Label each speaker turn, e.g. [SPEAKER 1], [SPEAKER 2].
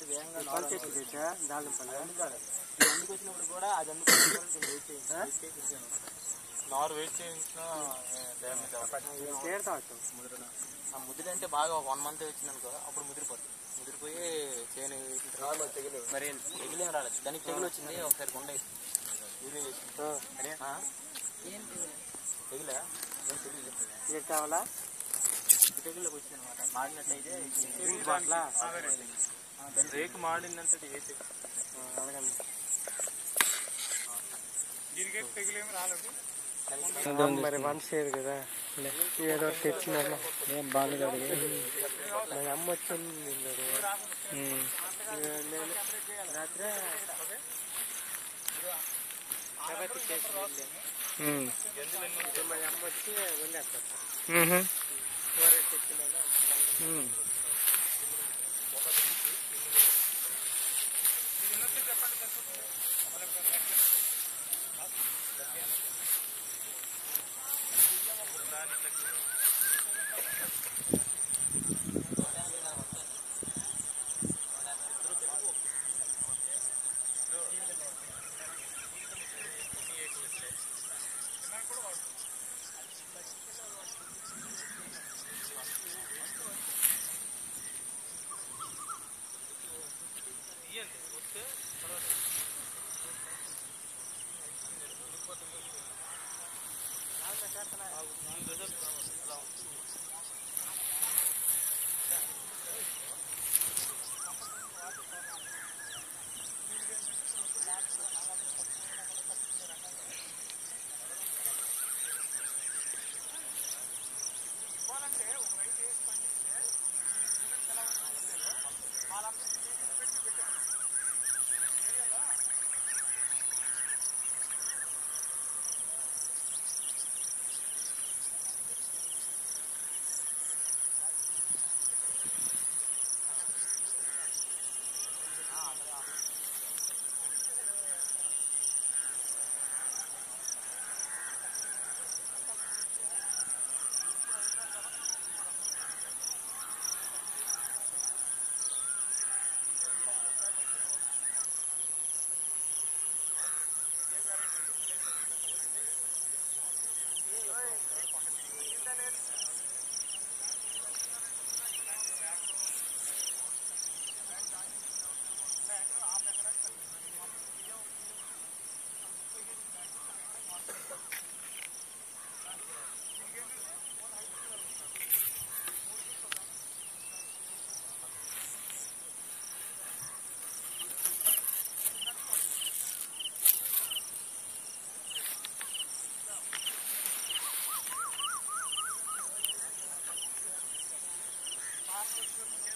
[SPEAKER 1] వేగంగా
[SPEAKER 2] పని చెట్టు పెట్టా దాల్పల్లి
[SPEAKER 1] ఎందుకు వచ్చినప్పుడు కూడా అది అందుకు వెయిట్ చేయించాను
[SPEAKER 3] నారు వెయిట్ చేయించిన డ్యామేజ్ అవ్వదు
[SPEAKER 2] చేరుతా వచ్చు
[SPEAKER 1] ఆ ముదిరి అంటే బాగా ఒక వన్ మంత్ వచ్చింది అనుకో అప్పుడు ముదిరిపోతుంది ముదిరిపోయి చేను వేసిన తర్వాత మరి తెగిలేం రాలేదు దానికి తెగులు వచ్చింది ఒకసారి కొండ వేసి యూరియా వేసింది. ఆ? తెగిలా ఏం తెగులు
[SPEAKER 2] నీకు కావాలా
[SPEAKER 1] తెగుళ్ళకి వచ్చింది అనమాట మాడినట్లయితే
[SPEAKER 2] అట్లా
[SPEAKER 3] రేకు మాడిందంటే వేసి
[SPEAKER 2] అడగండి మరి వన్ షేర్ కదా ఏదో ఒకటి తెచ్చినాను ఏం బాగాలేదు మరి అమ్మ వచ్చింది నిన్నడు. నేను రాత్రి చపాతీ చేసి వెళ్ళాను. మరి అమ్మ వచ్చి వండేస్తారు కూర తెచ్చినాను
[SPEAKER 3] ఆ